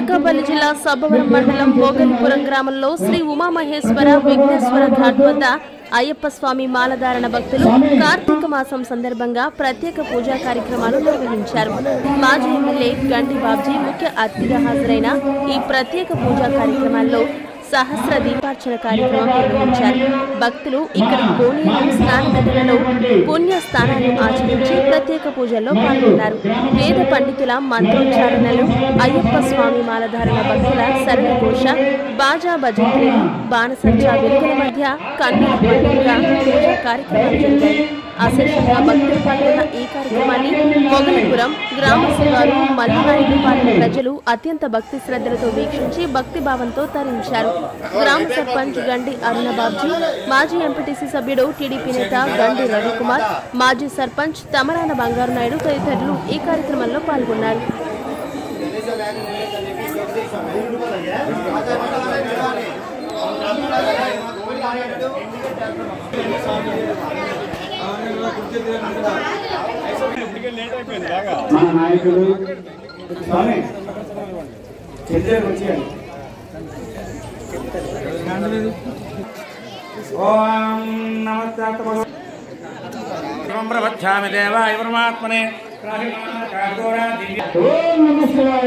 అనకాపల్లి జిల్లా సబ్బవరం మండలం భోగలిపురం గ్రామంలో శ్రీ ఉమామహేశ్వర విఘ్నేశ్వర ఘాట్ వద్ద అయ్యప్ప స్వామి మాలధారణ భక్తులు కార్తీక మాసం సందర్భంగా ప్రత్యేక పూజా కార్యక్రమాలు నిర్వహించారు మాజీ ఎమ్మెల్యే గండి బాబ్జీ ముఖ్య అతిథిగా హాజరైన ఈ ప్రత్యేక పూజా కార్యక్రమాల్లో సహస్ర దీపార్చన కార్యక్రమం నిర్వహించారు భక్తులు ఇక్కడి కోనేరు స్నాన నదులలో పుణ్య స్నానాలు ఆచరించి ప్రత్యేక పూజల్లో పాల్గొన్నారు వేద పండితుల మంత్రోచ్చారణలు అయ్యప్ప స్వామి మాలధారణ భక్తుల సరళ ఘోష బాజా భజంత్రీలు బాణసంచా వెలుగుల మధ్య కన్నుల పండుగగా పూజా కార్యక్రమాలు జరిగాయి అశేషంగా భక్తులు పాల్గొన్న ఈ కార్యక్రమాన్ని మొగలిపురం గ్రామ శివారు మల్లినాయుడుపాలెం ప్రజలు అత్యంత భక్తి శ్రద్ధలతో వీక్షించి భక్తి భావంతో తరించారు గ్రామ సర్పంచ్ గండి అరుణ బాబ్జీ మాజీ ఎంపీటీసీ సభ్యుడు టీడీపీ నేత గండి రవికుమార్ మాజీ సర్పంచ్ తమరాన బంగారు నాయుడు తదితరులు ఈ కార్యక్రమంలో పాల్గొన్నారు మన నాయకులు స్వామి చర్చకు వచ్చేయండి ఓం నమస్తే ప్రవచ్చామి దేవాయ పరమాత్మనే ఓం నమ శివాయ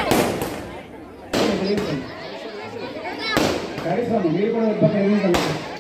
మీరు కూడా ఇబ్బంది